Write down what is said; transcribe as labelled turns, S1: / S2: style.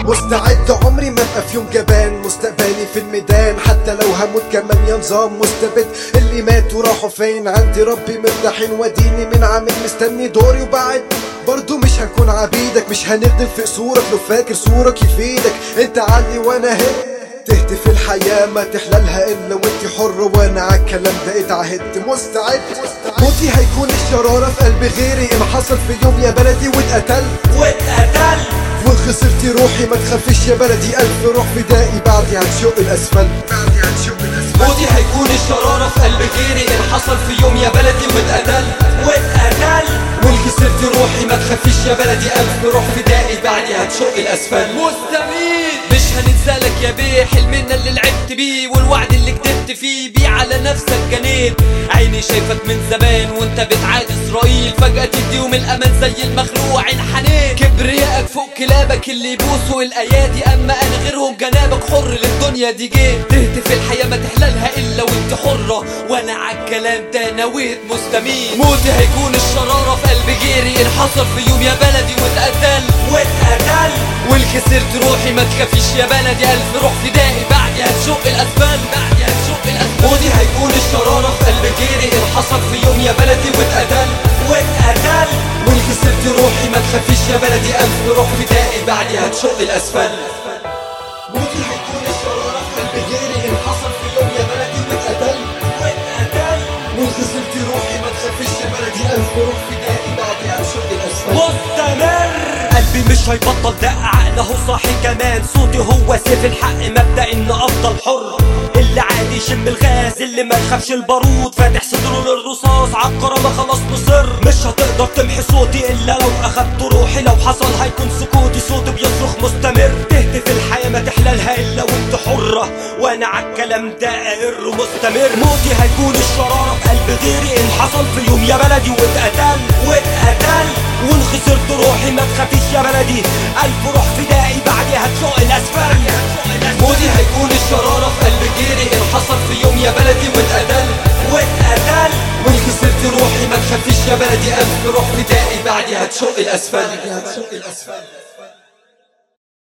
S1: مستعد عمري ما ابقى في يوم جبان مستقبلي في الميدان حتى لو هموت كمان يا نظام مستبد اللي ماتوا راحوا فين عندي ربي مرتاحين واديني من عامل مستني دوري وبعد برضو مش هنكون عبيدك مش هنخدم في قصورك لو فاكر صورك يفيدك انت علي وانا هنا تهتف الحياة ما تحللها إلا وانت حر وانا عالكلام ده اتعهدت مستعد موتي هيكون الشرارة في قلب غيري إن حصل في يوم يا بلدي واتقتلت
S2: واتقتلت
S1: وان خسرتي روحي ما تخافيش يا بلدي ألف روح فدائي بعدي هتشق الأسفل بعدي هتشق الأسفل
S2: موتي هيكون الشرارة في قلب غيري إن حصل في يوم يا بلدي واتقتلت واتقتلت وإن خسرت روحي ما تخافيش يا بلدي ألف روح فدائي بعدي هتشق الأسفل مستميت مش هننسالك يا بيه حلمنا اللي لعبت بيه والوعد اللي كدبت فيه بيه على نفسك جنيت عيني شايفك من زمان وانت بتعادي اسرائيل فجأة تديهم الأمان زي المخلوع انحنيت كبريائك فوق كلابك اللي يبوسوا الأيادي أما أنا غيرهم جنابك حر للدنيا دي جيت تهتف الحياة ما تحللها إلا وانت حرة وأنا عالكلام ده نويت مستميت موتي هيكون الشرارة في قلب غيري إن حصل في يوم يا بلدي واتقتل واتقتل والخسرت روحي ما تخافيش يا بلدي ألف روح فدائي بعدي هتشق الأسفل بعدي هتشق الأسفل موتي هيكون الشرارة في قلب غيري إن حصل في يوم يا بلدي واتقتل واتقتل والخسرت روحي ما تخافيش يا بلدي ألف روح فدائي بعدي هتشق الأسفل
S1: موتي هيكون الشرارة في قلب غيري إن حصل في يوم يا بلدي واتقتل
S2: واتقتل
S1: وان خسرتي روحي ما تخافيش يا بلدي ألف روح فدائي بعدي هتشق الأسفل
S2: مستمر قلبي مش هيبطل دق عقله صاحي كمان صوتي هو سيف الحق مبدأ ان افضل حر اللي عادي يشم الغاز اللي ما يخافش البارود فاتح صدره للرصاص عالكرامة خلاص مصر مش هتقدر تمحي صوتي الا لو اخدت روحي لو حصل هيكون سكوتي صوتي بيصرخ مستمر تهتف الحياة ما تحللها الا وانت حرة وانا عالكلام ده اقر مستمر موتي هيكون الشرارة في قلب غيري ان حصل في يوم يا بلدي واتقتل واتقتل وان خسرت روحي ما تخافيش يا بلدي ألف روح فدائي بعدي هتشق الأسفل موتي هيكون الشرارة في قلب غيري إن حصل في يوم يا بلدي واتقتل واتقتل وان خسرت روحي ما تخافيش يا بلدي ألف روح فدائي بعدي هتشق الأسفل
S1: هتشق الأسفل